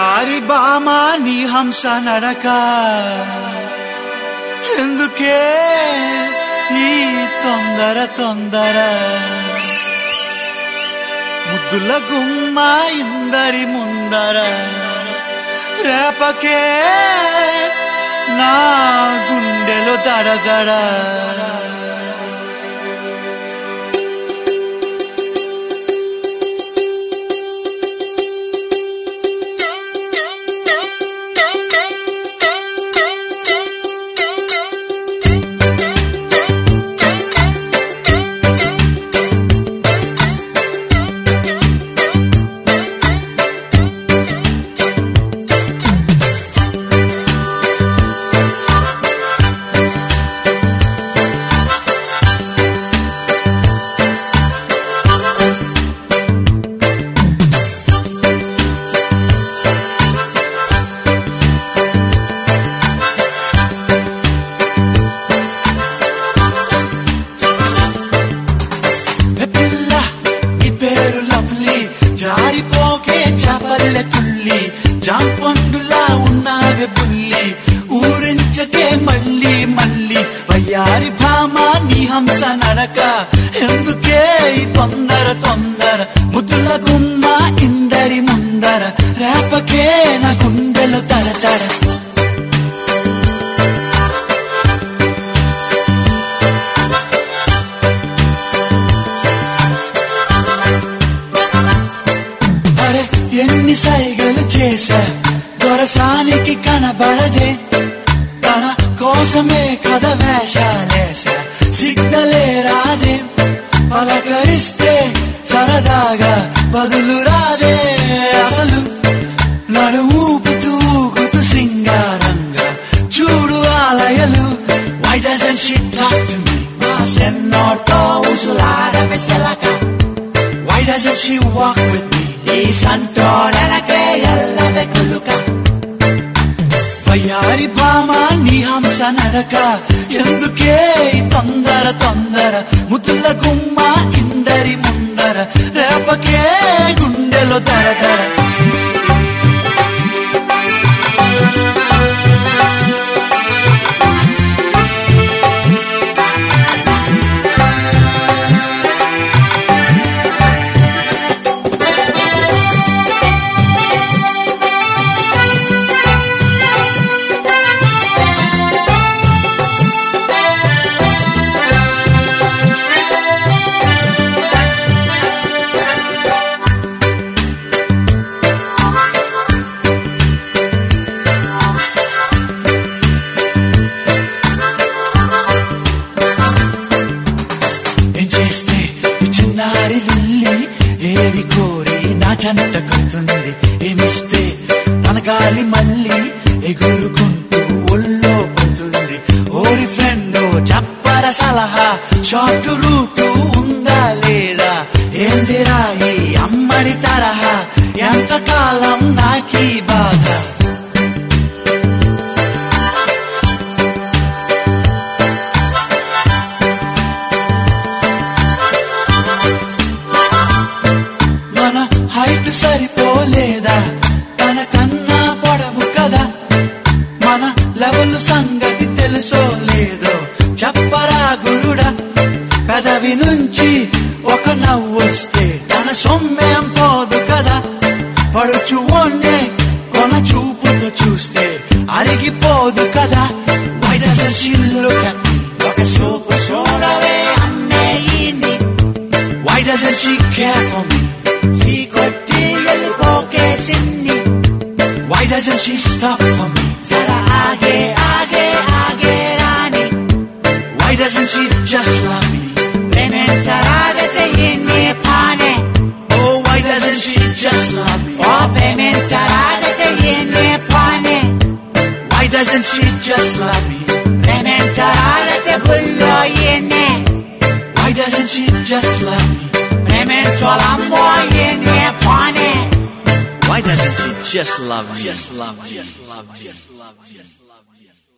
వయ్యారి బామా నీ హంస నడక ఎందుకే ఈ తొందర తొందర ముద్దుల గుమ్మ ఇందరి ముందర రేపకే నా గుండెలో దడదడ ఏ పిల్ల నీ పేరు లవ్లీ జారిపోకే చపల్లె తుల్లి జాంపండులా ఉన్నావే బుల్లి ఊరించకే మళ్ళీ మళ్ళీ వయ్యారి భామ నీ హంస నడక ఎందుకే ఈ తొందర తొందర ముద్దుల గుమ్మ ఇందరి ముందర రేపకే నా గుండెలు తడతడ అరే ఎన్ని సైగలు చేశా దొరసానికి కనబడదే తన కోసమే కథ వేషాలేశా సిగ్నలే రాదే పలకరిస్తే సరదాగా బదులు రాదే అసలు నడు ఊపుతూ ఊగుతూ సింగారంగా చూడు ఆలయలు Why doesn't she talk to me? మా సెన్నోటో ఉసులాడ వెసలక Why doesn't she walk with me? ఈ సంటోడనకే ఎల్లవె కులుక వయ్యారి భామ నీ హంస నడక ఎందుకే ఈ తొందర తొందర ముద్దుల గుమ్మ ఇందరి ముందర రేపకే గుండెలో దడదడ ఏం చేస్తే ఈ చిన్నారి లిల్లి ఏమి కోరి నా జంట కడుతుంది ఏమిస్తే తన గాలి మళ్ళీ ఎగురుకుంటూ ఒళ్ళో పడుతుంది ఓరి ఫ్రెండ్ చెప్పర సలహా షార్ట్ రూటు ఉందా లేదా ఏందిరా ఈ అమ్మడి తరహా ఎంతకాలం నాకీ బాధ మన హైట్ సరిపోలేదా తన కన్నా పొడవు కదా మన లెవెల్ సంగతి తెలుసో లేదో చెప్పరా గురుడా పెదవి నుంచి ఒక నవ్వు వస్తే తన సొమ్మేం పోదు కదా పడుచు ఒన్నే కొన చూపుతో చూస్తే అరిగిపోదు కదా Why doesn't she look at me? ఒక చూపు చూడవే అన్నే ఈయన్ని Why doesn't she care for me? చీకొట్టి వెళ్ళిపోకే సిన్ని Why doesn't she stop for me? జర ఆగే ఆగే ఆగే రాని Why doesn't she just love me? ప్రేమించరాదతే ఎన్నే పానే Oh, why doesn't she just love me? ఓ ప్రేమించరాదతే ఎన్నే పానే Why doesn't she just love me? ప్రేమించరాదతే బుల్లో ఎన్నే Why doesn't she just love me? ప్రేమించాలమ్మో ఎన్నే పానే Why doesn't she just love me? Just love me. Just love me. Just love me. Just love me.